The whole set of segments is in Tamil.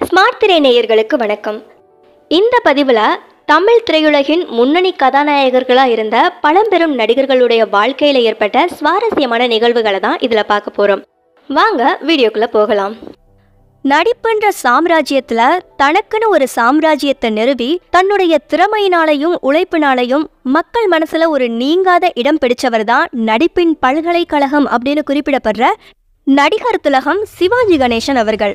ஸ்மார்ட் திரை நேயர்களுக்கு வணக்கம் இந்த பதிவில் தமிழ் திரையுலகின் முன்னணி கதாநாயகர்களாக இருந்த பழம்பெரும் நடிகர்களுடைய வாழ்க்கையில் ஏற்பட்ட சுவாரஸ்யமான நிகழ்வுகளை தான் இதில் பார்க்க போகிறோம் வாங்க வீடியோக்குள்ளே போகலாம் நடிப்புன்ற சாம்ராஜ்யத்தில் தனக்குன்னு ஒரு சாம்ராஜ்யத்தை நிறுவி தன்னுடைய திறமையினாலையும் உழைப்பினாலையும் மக்கள் மனசுல ஒரு நீங்காத இடம் பிடிச்சவர் தான் நடிப்பின் பல்கலைக்கழகம் அப்படின்னு குறிப்பிடப்படுற நடிகர் திலகம் சிவாஜி கணேசன் அவர்கள்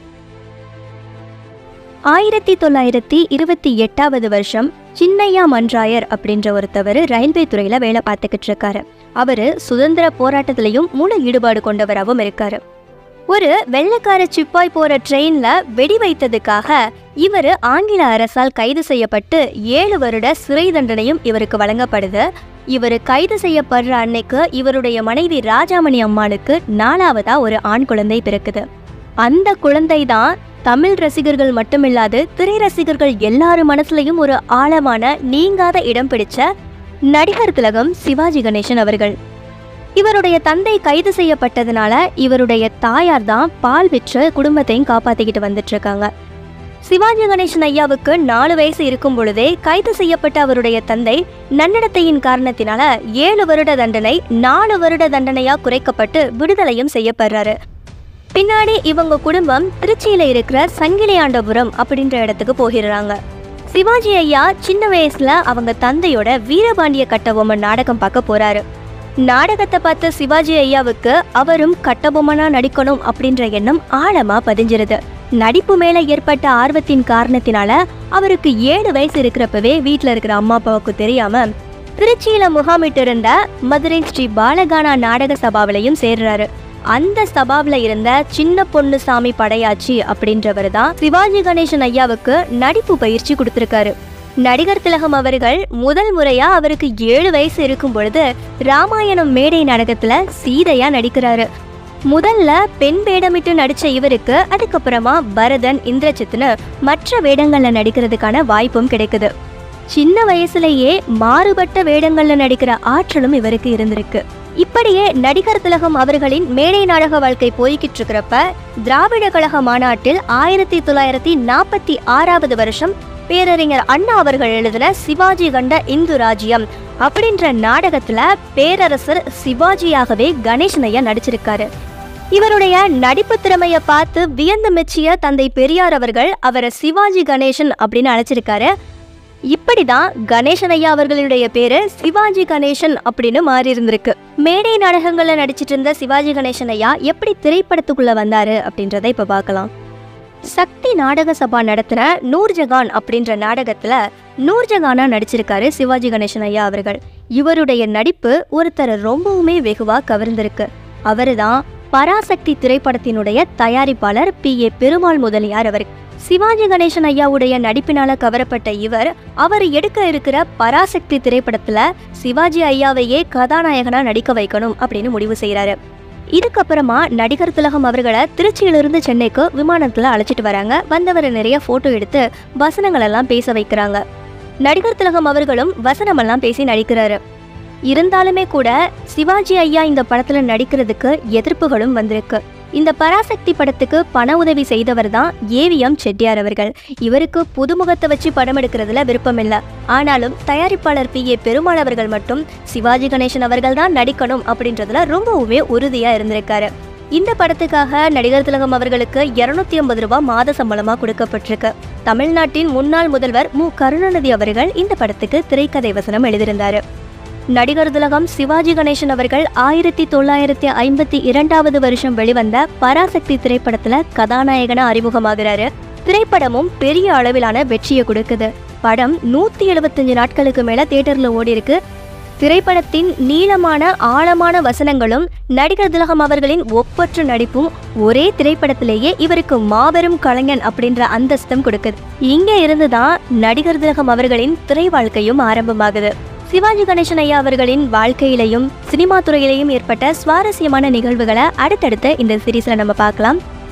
ஆயிரத்தி தொள்ளாயிரத்தி இருபத்தி எட்டாவது வருஷம் சின்னையா மன்றாயர் அப்படின்ற ஒருத்தவர் ரயில்வே துறையில வேலை பார்த்துக்கிட்டு இருக்காரு அவரு சுதந்திர போராட்டத்திலையும் முழு ஈடுபாடு கொண்டவராகவும் இருக்காரு ஒரு வெள்ளைக்கார சிப்பாய் போற ட்ரெயின்ல வெடி வைத்ததுக்காக இவர் ஆங்கில அரசால் கைது செய்யப்பட்டு ஏழு வருட சிறை தண்டனையும் இவருக்கு வழங்கப்படுது இவர் கைது செய்யப்படுற அன்னைக்கு இவருடைய மனைவி ராஜாமணி அம்மாளுக்கு நாலாவதா ஒரு ஆண் குழந்தை பிறக்குது அந்த குழந்தை தான் தமிழ் ரசிகர்கள் மட்டுமில்லாது திரை ரசிகர்கள் எல்லாரும் மனசுலயும் ஒரு ஆழமான நீங்காத இடம் பிடிச்ச நடிகர் திலகம் சிவாஜி கணேசன் அவர்கள் இவருடைய தந்தை கைது செய்யப்பட்டதுனால இவருடைய தாயார் தான் பால் விற்று குடும்பத்தையும் காப்பாத்திக்கிட்டு வந்துட்டு இருக்காங்க சிவாஜி கணேசன் ஐயாவுக்கு நாலு வயசு இருக்கும் பொழுதே கைது செய்யப்பட்ட அவருடைய தந்தை நன்னடத்தையின் காரணத்தினால ஏழு வருட தண்டனை நாலு வருட தண்டனையா குறைக்கப்பட்டு விடுதலையும் செய்யப்படுறாரு பின்னாடி இவங்க குடும்பம் திருச்சியில இருக்கிற சங்கிலியாண்டபுரம் அப்படின்ற இடத்துக்கு போகிறாங்க சிவாஜி ஐயா சின்ன வயசுல அவங்க தந்தையோட வீரபாண்டிய கட்டபொம்மன் நாடகம் பார்க்க போறாரு நாடகத்தை பார்த்த சிவாஜி ஐயாவுக்கு அவரும் கட்டபொம்மனா நடிக்கணும் அப்படின்ற எண்ணம் ஆழமா பதிஞ்சிருது நடிப்பு மேல ஏற்பட்ட ஆர்வத்தின் காரணத்தினால அவருக்கு ஏழு வயசு இருக்கிறப்பவே வீட்ல இருக்கிற அம்மா அப்பாவுக்கு தெரியாம திருச்சியில முகாமிட்டு இருந்த மதுரை ஸ்ரீ பாலகானா நாடக சபாவிலையும் சேர்றாரு அந்த சபாவில் இருந்த சின்ன பொண்ணு சாமி படையாச்சி அப்படின்றவர் தான் சிவாஜி கணேசன் ஐயாவுக்கு நடிப்பு பயிற்சி கொடுத்திருக்காரு நடிகர் திலகம் அவர்கள் முதல் முறையா அவருக்கு ஏழு வயசு இருக்கும் பொழுது ராமாயணம் மேடை நாடகத்துல சீதையா நடிக்கிறாரு முதல்ல பெண் வேடமிட்டு நடிச்ச இவருக்கு அதுக்கப்புறமா பரதன் இந்திரஜித்னு மற்ற வேடங்கள்ல நடிக்கிறதுக்கான வாய்ப்பும் கிடைக்குது சின்ன வயசுலயே மாறுபட்ட வேடங்கள்ல நடிக்கிற ஆற்றலும் இவருக்கு இருந்திருக்கு இப்படியே நடிகர் திலகம் அவர்களின் மேடை நாடக வாழ்க்கை போய்கிட்டு இருக்கிறப்ப திராவிட கழக மாநாட்டில் ஆயிரத்தி தொள்ளாயிரத்தி நாற்பத்தி ஆறாவது வருஷம் பேரறிஞர் அண்ணா அவர்கள் எழுதின சிவாஜி கண்ட இந்து ராஜ்யம் அப்படின்ற நாடகத்துல பேரரசர் சிவாஜியாகவே கணேசன் ஐயா நடிச்சிருக்காரு இவருடைய நடிப்பு திறமையை பார்த்து வியந்து மெச்சிய தந்தை பெரியார் அவர்கள் அவரை சிவாஜி கணேசன் அப்படின்னு அழைச்சிருக்காரு இப்படிதான் கணேசன் ஐயா அவர்களுடைய பேரு சிவாஜி கணேசன் அப்படின்னு மாறி இருந்திருக்கு மேடை நாடகங்கள்ல நடிச்சிட்டு இருந்த சிவாஜி கணேசன் ஐயா எப்படி திரைப்படத்துக்குள்ள வந்தாரு அப்படின்றத இப்ப பார்க்கலாம் சக்தி நாடக சபா நடத்தின நூர்ஜகான் அப்படின்ற நாடகத்துல நூர்ஜகானா நடிச்சிருக்காரு சிவாஜி கணேசன் ஐயா அவர்கள் இவருடைய நடிப்பு ஒருத்தரை ரொம்பவுமே வெகுவா கவர்ந்திருக்கு அவருதான் பராசக்தி திரைப்படத்தினுடைய தயாரிப்பாளர் பி ஏ பெருமாள் முதலியார் அவர் சிவாஜி கணேசன் ஐயாவுடைய நடிப்பினால கவரப்பட்ட இவர் அவர் எடுக்க இருக்கிற பராசக்தி திரைப்படத்துல சிவாஜி ஐயாவையே கதாநாயகனா நடிக்க வைக்கணும் அப்படின்னு முடிவு செய்யறாரு இதுக்கப்புறமா நடிகர் திலகம் அவர்களை திருச்சியிலிருந்து சென்னைக்கு விமானத்துல அழைச்சிட்டு வராங்க வந்தவரை நிறைய போட்டோ எடுத்து வசனங்கள் எல்லாம் பேச வைக்கிறாங்க நடிகர் திலகம் அவர்களும் வசனமெல்லாம் பேசி நடிக்கிறாரு இருந்தாலுமே கூட சிவாஜி ஐயா இந்த படத்துல நடிக்கிறதுக்கு எதிர்ப்புகளும் வந்திருக்கு இந்த பராசக்தி படத்துக்கு பண உதவி செய்தவர் தான் ஏவிஎம் செட்டியார் அவர்கள் இவருக்கு புதுமுகத்தை வச்சு படம் எடுக்கிறதுல விருப்பம் இல்லை ஆனாலும் தயாரிப்பாளர் பி ஏ பெருமாள் அவர்கள் மட்டும் சிவாஜி கணேசன் அவர்கள் தான் நடிக்கணும் அப்படின்றதுல ரொம்பவுமே உறுதியா இருந்திருக்காரு இந்த படத்துக்காக நடிகர் திலகம் அவர்களுக்கு இருநூத்தி ஐம்பது ரூபாய் மாத சம்பளமா கொடுக்கப்பட்டிருக்கு தமிழ்நாட்டின் முன்னாள் முதல்வர் மு கருணாநிதி அவர்கள் இந்த படத்துக்கு திரைக்கதை வசனம் எழுதியிருந்தாரு நடிகர் திலகம் சிவாஜி கணேசன் அவர்கள் ஆயிரத்தி தொள்ளாயிரத்தி ஐம்பத்தி இரண்டாவது வருஷம் வெளிவந்த பராசக்தி திரைப்படத்துல கதாநாயகனா அறிமுகமாகிறாரு திரைப்படமும் பெரிய அளவிலான வெற்றியை கொடுக்குது படம் நூத்தி எழுபத்தஞ்சு நாட்களுக்கு மேல தியேட்டர்ல ஓடி இருக்கு திரைப்படத்தின் நீளமான ஆழமான வசனங்களும் நடிகர் திலகம் அவர்களின் ஒப்பற்ற நடிப்பும் ஒரே திரைப்படத்திலேயே இவருக்கு மாபெரும் கலைஞன் அப்படின்ற அந்தஸ்தம் கொடுக்குது இங்க இருந்துதான் நடிகர் திலகம் அவர்களின் திரை வாழ்க்கையும் ஆரம்பமாகுது சிவாஜி கணேசன் ஐயா அவர்களின் வாழ்க்கையிலையும் சினிமா துறையிலையும் ஏற்பட்ட சுவாரஸ்யமான நிகழ்வுகளை அடுத்தடுத்து இந்த சீரீஸ்ல நம்ம பார்க்கலாம்